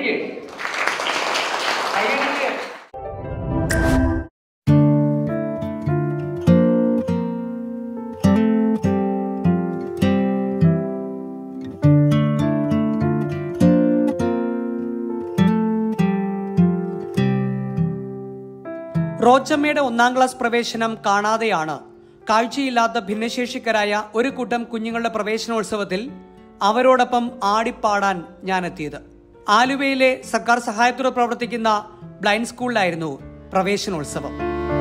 കൈയടിക്ക് കൈയടിക്ക് റോച്ചമ്മയുടെ ഒന്നാം ക്ലാസ് പ്രവേശനം കാണാതെയാണ് കാഴ്ചയില്ലാത്ത ഭിന്നശേഷിക്കരായ ഒരു കൂട്ടം കുഞ്ഞുങ്ങളുടെ പ്രവേശനോത്സവത്തിൽ അവരോടൊപ്പം ആടിപ്പാടാൻ ഞാനെത്തിയത് ആലുവയിലെ സർക്കാർ സഹായത്തോടെ പ്രവർത്തിക്കുന്ന ബ്ലൈൻഡ് സ്കൂളിലായിരുന്നു പ്രവേശനോത്സവം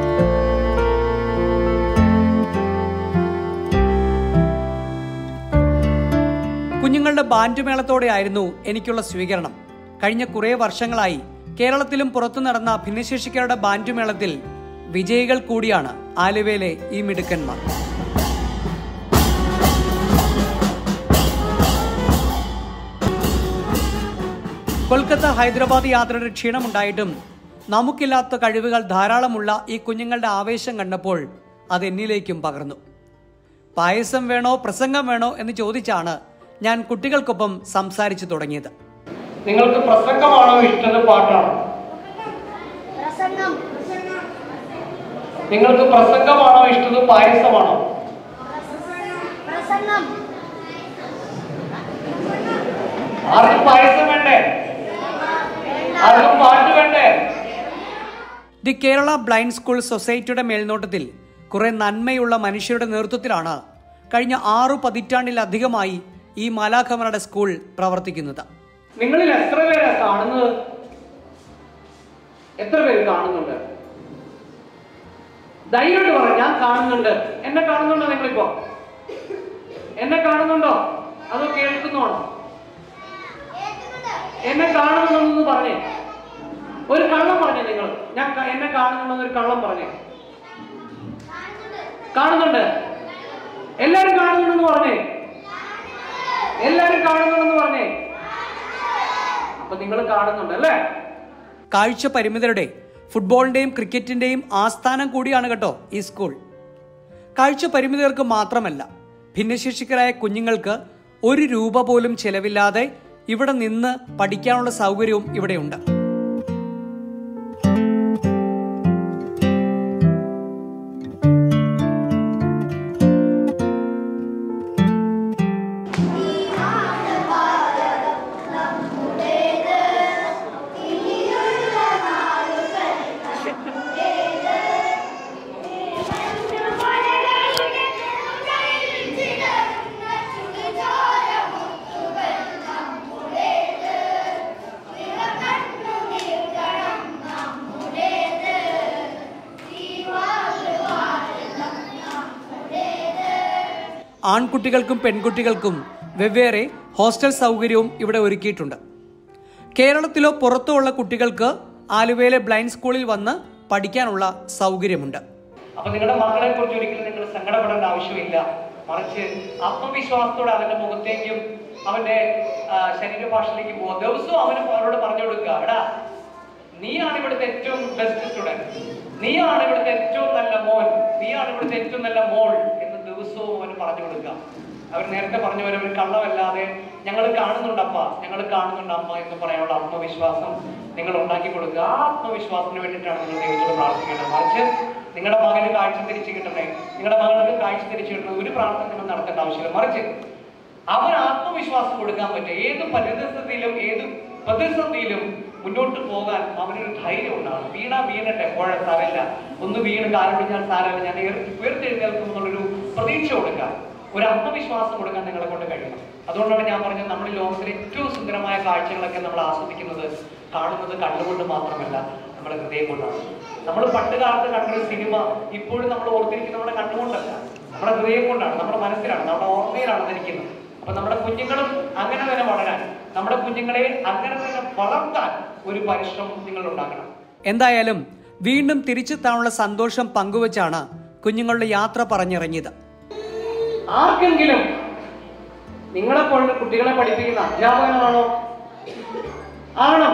കുഞ്ഞുങ്ങളുടെ ബാൻഡ് മേളത്തോടെയായിരുന്നു എനിക്കുള്ള സ്വീകരണം കഴിഞ്ഞ കുറേ വർഷങ്ങളായി കേരളത്തിലും പുറത്തു നടന്ന ഭിന്നശേഷിക്കാരുടെ ബാൻഡ് മേളത്തിൽ വിജയികൾ കൂടിയാണ് ആലുവയിലെ ഈ മിടുക്കന്മാർ കൊൽക്കത്ത ഹൈദരാബാദ് യാത്രയുടെ ക്ഷീണമുണ്ടായിട്ടും നമുക്കില്ലാത്ത കഴിവുകൾ ധാരാളമുള്ള ഈ കുഞ്ഞുങ്ങളുടെ ആവേശം കണ്ടപ്പോൾ അത് എന്നിലേക്കും പകർന്നു പായസം വേണോ പ്രസംഗം വേണോ എന്ന് ചോദിച്ചാണ് ഞാൻ കുട്ടികൾക്കൊപ്പം സംസാരിച്ചു തുടങ്ങിയത് നിങ്ങൾക്ക് പ്രസംഗമാണോ ഇഷ്ടം പാട്ടാണോ പ്രസംഗം നിങ്ങൾക്ക് പ്രസംഗമാണോ ഇഷ്ടം പായസമാണോ പ്രസംഗം ആർക്കും പായസം വേണ്ടേ ആർക്കും പാട്ട് വേണ്ടേ ദി കേരള ബ്ലൈൻഡ് സ്കൂൾ സൊസൈറ്റിയുടെ മേൽനോട്ടത്തിൽ കുറെ നന്മയുള്ള മനുഷ്യരുടെ നേതൃത്വത്തിലാണ് കഴിഞ്ഞ ആറു പതിറ്റാണ്ടിലധികമായി ഈ മാലാഖമരുടെ സ്കൂൾ പ്രവർത്തിക്കുന്നത് നിങ്ങളിൽ എത്ര പേരാ കാണുന്നത് എത്ര പേര് കാണുന്നുണ്ട് ധൈര്യമായിട്ട് പറ ഞാൻ കാണുന്നുണ്ട് എന്നെ കാണുന്നുണ്ടോ നിങ്ങളിപ്പോ എന്നെ കാണുന്നുണ്ടോ അതോ കേൾക്കുന്നുണ്ടോ എന്നെ കാണുന്നുണ്ടെന്ന് പറഞ്ഞേ ഒരു കള്ളം പറഞ്ഞേ നിങ്ങൾ ഞാൻ ക- എന്നെ കാണുന്നുണ്ടെന്ന് ഒരു കള്ളം പറഞ്ഞേ കാണുന്നുണ്ട് എല്ലാരും കാണുന്നുണ്ടെന്ന് പറഞ്ഞേ എല്ലാരും കാണുന്നുണ്ടെന്ന് പറഞ്ഞേ അപ്പൊ നിങ്ങൾ കാണുന്നുണ്ട് അല്ലേ കാഴ്ച പരിമിതരുടെ ഫുട്ബോളിന്റെയും ക്രിക്കറ്റിന്റെയും ആസ്ഥാനം കൂടിയാണ് കേട്ടോ ഈ സ്കൂൾ കാഴ്ച പരിമിതർക്ക് മാത്രമല്ല ഭിന്നശേഷിക്കരായ കുഞ്ഞുങ്ങൾക്ക് ഒരു രൂപ പോലും ചെലവില്ലാതെ ഇവിടെ നിന്ന് പഠിക്കാനുള്ള സൗകര്യവും ഇവിടെയുണ്ട് ആൺകുട്ടികൾക്കും പെൺകുട്ടികൾക്കും വെവ്വേറെ ഹോസ്റ്റൽ സൗകര്യവും ഇവിടെ ഒരുക്കിയിട്ടുണ്ട് കേരളത്തിലോ പുറത്തോ ഉള്ള കുട്ടികൾക്ക് ആലുവയിലെ ബ്ലൈൻഡ് സ്കൂളിൽ വന്ന് പഠിക്കാനുള്ള സൗകര്യമുണ്ട് അപ്പൊ നിങ്ങളുടെ മക്കളെ കുറിച്ച് ഒരിക്കലും നിങ്ങൾ സങ്കടപ്പെടേണ്ട ആവശ്യമില്ല മറിച്ച് ആത്മവിശ്വാസത്തോടെ അവന്റെ മുഖത്തേക്കും അവന്റെ ആ, ശരീരഭാഷയിലേക്ക് പോവാം ദിവസവും അവന് അവരോട് പറഞ്ഞു കൊടുക്കുക എടാ നീയാണ് ഇവിടുത്തെ ഏറ്റവും ബെസ്റ്റ് സ്റ്റുഡന്റ് നീയാണ് ഇവിടുത്തെ ഏറ്റവും നല്ല മോൻ നീയാണ് ഇവിടുത്തെ ഏറ്റവും നല്ല മോൾ എന്ന് ദിവസവും അവന് പറഞ്ഞു കൊടുക്കുക അവർ നേരത്തെ പറഞ്ഞ പോലെ ഒരു കള്ളമല്ലാതെ ഞങ്ങൾ കാണുന്നുണ്ടപ്പ ഞങ്ങൾ കാണുന്നുണ്ട് അമ്മ എന്ന് പറയാനുള്ള ആത്മവിശ്വാസം നിങ്ങൾ ഉണ്ടാക്കി കൊടുക്കുക ആ ആത്മവിശ്വാസത്തിന് വേണ്ടിയിട്ടാണ് നിങ്ങൾ ദൈവത്തോട് പ്രാർത്ഥിക്കേണ്ടത് മറിച്ച് നിങ്ങളുടെ മകന് കാഴ്ച തിരിച്ചു കിട്ടണേ നിങ്ങളുടെ മകൾക്ക് കാഴ്ച തിരിച്ചു കിട്ടണേ ഒരു പ്രാർത്ഥന നിങ്ങൾ നടത്തേണ്ട ആവശ്യമില്ല മറിച്ച് അവൻ ആത്മവിശ്വാസം കൊടുക്കാൻ പറ്റും ഏത് പരിതസ്ഥിതിയിലും ഏത് പ്രതിസന്ധിയിലും മുന്നോട്ട് പോകാൻ അവനൊരു ധൈര്യം ഉണ്ടാകും വീണ വീണട്ടെ പോഴ സാരമില്ല ഒന്ന് വീണ് കാലം പിടിച്ചാൽ സാരമില്ല ഞാൻ ഉയർ- ഉയർത്തെഴുന്നേൽക്കും എന്നുള്ളൊരു പ്രതീക്ഷ കൊടുക്കാം ഒരു ആത്മവിശ്വാസം കൊടുക്കാൻ നിങ്ങളെ കൊണ്ട് കഴിയണം അതുകൊണ്ടാണ് ഞാൻ പറഞ്ഞത് നമ്മൾ ഈ ലോകത്തിലെ ഏറ്റവും സുന്ദരമായ കാഴ്ചകളൊക്കെ നമ്മൾ ആസ്വദിക്കുന്നത് കാണുന്നത് കണ്ണുകൊണ്ട് മാത്രമല്ല നമ്മുടെ ഹൃദയം കൊണ്ടാണ് നമ്മൾ പണ്ട് കാലത്ത് കണ്ടൊരു സിനിമ ഇപ്പോഴും നമ്മൾ ഓർത്തിരിക്കുന്നത് നമ്മുടെ കണ്ണുകൊണ്ടല്ല നമ്മുടെ ഹൃദയം കൊണ്ടാണ് നമ്മുടെ മനസ്സിലാണ് നമ്മുടെ ഓർമ്മയിലാണ് ധരിക്കുന്നത് അപ്പൊ നമ്മുടെ കുഞ്ഞുങ്ങളും അങ്ങനെ തന്നെ വളരാൻ നമ്മുടെ കുഞ്ഞുങ്ങളെ അങ്ങനെ തന്നെ വളർത്താൻ ഒരു പരിശ്രമം നിങ്ങൾ ഉണ്ടാക്കണം എന്തായാലും വീണ്ടും തിരിച്ചെത്താനുള്ള സന്തോഷം പങ്കുവച്ചാണ് കുഞ്ഞുങ്ങളുടെ യാത്ര പറഞ്ഞിറങ്ങിയത് ആർക്കെങ്കിലും നിങ്ങളെ പോലെ കുട്ടികളെ പഠിപ്പിക്കുന്ന അധ്യാപകനാണോ ആണോ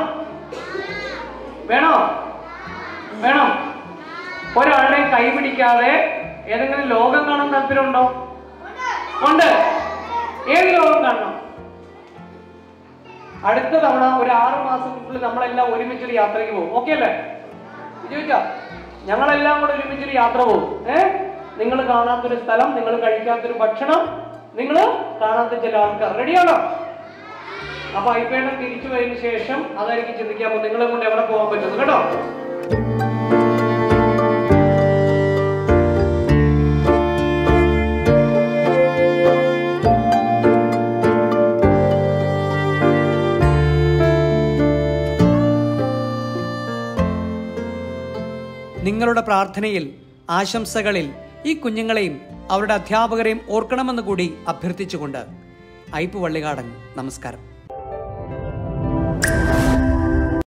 വേണോ വേണം ഒരാളുടെയും കൈ പിടിക്കാതെ ഏതെങ്കിലും ലോകം കാണാൻ താല്പര്യമുണ്ടോ ഉണ്ട് ഏത് ലോകം കാണണം അടുത്ത തവണ ഒരു ആറ് മാസത്തിനുള്ളിൽ നമ്മളെല്ലാം ഒരുമിച്ചൊരു യാത്രയ്ക്ക് പോകും ഓക്കെ അല്ലേ ചോദിച്ചാ ഞങ്ങളെല്ലാം കൂടെ ഒരുമിച്ചൊരു യാത്ര പോകും ഏ നിങ്ങൾ കാണാത്തൊരു സ്ഥലം നിങ്ങൾ കഴിക്കാത്തൊരു ഭക്ഷണം നിങ്ങൾ കാണാത്ത ചില ആൾക്കാർ റെഡിയാണോ അപ്പൊ ഐപ്പേണം തിരിച്ചു പോയതിനു ശേഷം അതായിരിക്കും ചിന്തിക്കാൻ പോകും നിങ്ങളെ കൊണ്ട് എവിടെ പോകാൻ പറ്റുന്നു കേട്ടോ നിങ്ങളുടെ പ്രാർത്ഥനയിൽ ആശംസകളിൽ ഈ കുഞ്ഞുങ്ങളെയും അവരുടെ അധ്യാപകരെയും ഓർക്കണമെന്ന് കൂടി അഭ്യർത്ഥിച്ചുകൊണ്ട് ഐപ്പ് വള്ളികാടൻ നമസ്കാരം